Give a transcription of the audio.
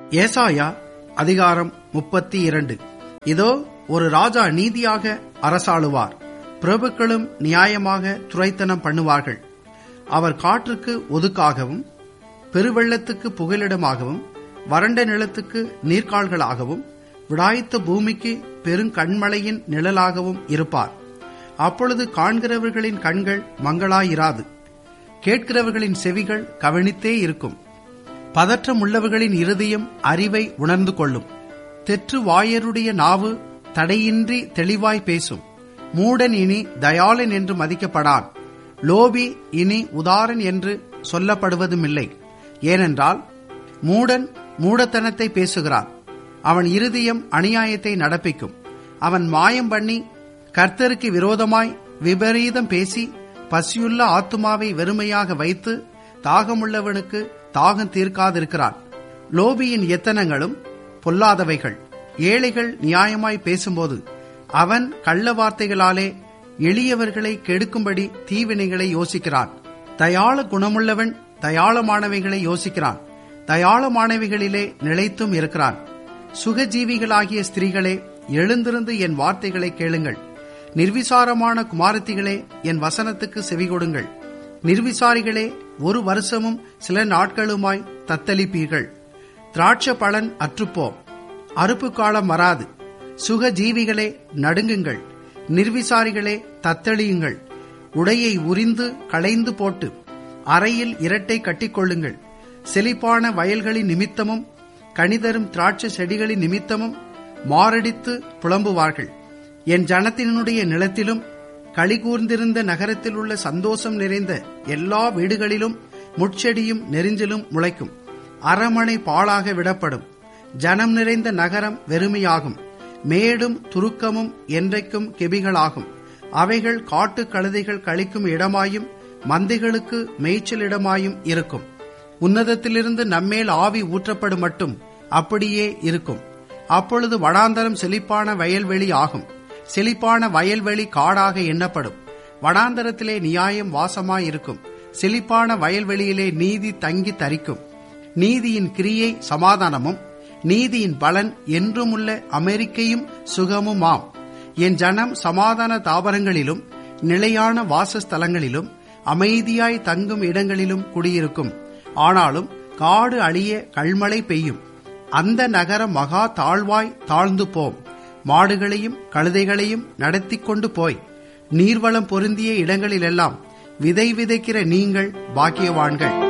ஏசாயா அதிகாரம் முப்பத்தி இரண்டு இதோ ஒரு ராஜா நீதியாக அரசாளுவார் பிரபுக்களும் நியாயமாக துரைத்தனம் பண்ணுவார்கள் அவர் காற்றுக்கு ஒதுக்காகவும் பெருவெள்ளத்துக்கு புகலிடமாகவும் வறண்ட நிலத்துக்கு நீர்க்கால்களாகவும் விடாய்த்த பூமிக்கு பெருங்கண்மழையின் நிழலாகவும் இருப்பார் அப்பொழுது காண்கிறவர்களின் கண்கள் மங்களாயிராது கேட்கிறவர்களின் செவிகள் கவனித்தே இருக்கும் பதற்றம் உள்ளவர்களின் இருதயம் அறிவை உணர்ந்து கொள்ளும் தெற்று வாயருடைய நாவு தடையின்றி தெளிவாய் பேசும் மூடன் இனி தயாளன் என்று மதிக்கப்படான் லோபி இனி உதாரன் என்று சொல்லப்படுவதுமில்லை ஏனென்றால் மூடன் மூடத்தனத்தை பேசுகிறான் அவன் இருதயம் அநியாயத்தை நடப்பிக்கும் அவன் மாயம் பண்ணி கர்த்தருக்கு விரோதமாய் விபரீதம் பேசி பசியுள்ள ஆத்துமாவை வெறுமையாக வைத்து தாகமுள்ளவனுக்கு தாகம் தீர்க்காதிருக்கிறான் லோபியின் எத்தனங்களும் பொல்லாதவைகள் ஏழைகள் நியாயமாய் பேசும்போது அவன் கள்ள வார்த்தைகளாலே எளியவர்களை கெடுக்கும்படி தீவினைகளை யோசிக்கிறான் தயாள குணமுள்ளவன் தயாளமானவைகளை யோசிக்கிறான் தயாளமானவைகளிலே நிலைத்தும் இருக்கிறான் சுகஜீவிகளாகிய ஸ்திரீகளே எழுந்திருந்து என் வார்த்தைகளை கேளுங்கள் நிர்விசாரமான குமாரத்திகளே என் வசனத்துக்கு செவிகொடுங்கள் நிர்விசாரிகளே ஒரு வருஷமும் சில நாட்களுமாய் தத்தளிப்பீர்கள் திராட்ச பலன் அற்றுப்போம் அறுப்பு காலம் வராது சுகஜீவிகளே நடுங்குங்கள் நிர்விசாரிகளே தத்தளியுங்கள் உடையை உரிந்து களைந்து போட்டு அறையில் இரட்டை கட்டிக்கொள்ளுங்கள் செழிப்பான வயல்களின் நிமித்தமும் கனிதரும் திராட்சை செடிகளின் நிமித்தமும் மாரடித்து புலம்புவார்கள் என் ஜனத்தினுடைய நிலத்திலும் களிகூர்ந்திருந்த நகரத்தில் உள்ள சந்தோஷம் நிறைந்த எல்லா வீடுகளிலும் முட்செடியும் நெறிஞ்சிலும் முளைக்கும் அரமனை பாழாக விடப்படும் ஜனம் நிறைந்த நகரம் வெறுமையாகும் மேடும் துருக்கமும் என்றைக்கும் கெபிகளாகும் அவைகள் காட்டு கழுதைகள் கழிக்கும் இடமாயும் மந்தைகளுக்கு மேய்ச்சல் இடமாயும் இருக்கும் உன்னதத்திலிருந்து நம்மேல் ஆவி ஊற்றப்படும் மட்டும் அப்படியே இருக்கும் அப்பொழுது வடாந்தரம் செழிப்பான வயல்வெளி ஆகும் செழிப்பான வயல்வெளி காடாக எண்ணப்படும் வடாந்தரத்திலே நியாயம் வாசமாயிருக்கும் செழிப்பான வயல்வெளியிலே நீதி தங்கி தரிக்கும் நீதியின் கிரியை சமாதானமும் நீதியின் பலன் என்றுமுள்ள அமெரிக்கையும் சுகமுமாம் என் ஜனம் சமாதான தாவரங்களிலும் நிலையான வாசஸ்தலங்களிலும் அமைதியாய் தங்கும் இடங்களிலும் குடியிருக்கும் ஆனாலும் காடு அழிய கல்மழை பெய்யும் அந்த நகரம் மகா தாழ்வாய் தாழ்ந்து போம் மாடுகளையும் கழுதைகளையும் நடத்தி கொண்டு போய் நீர்வளம் பொருந்திய இடங்களிலெல்லாம் விதை விதைக்கிற நீங்கள் பாக்கியவான்கள்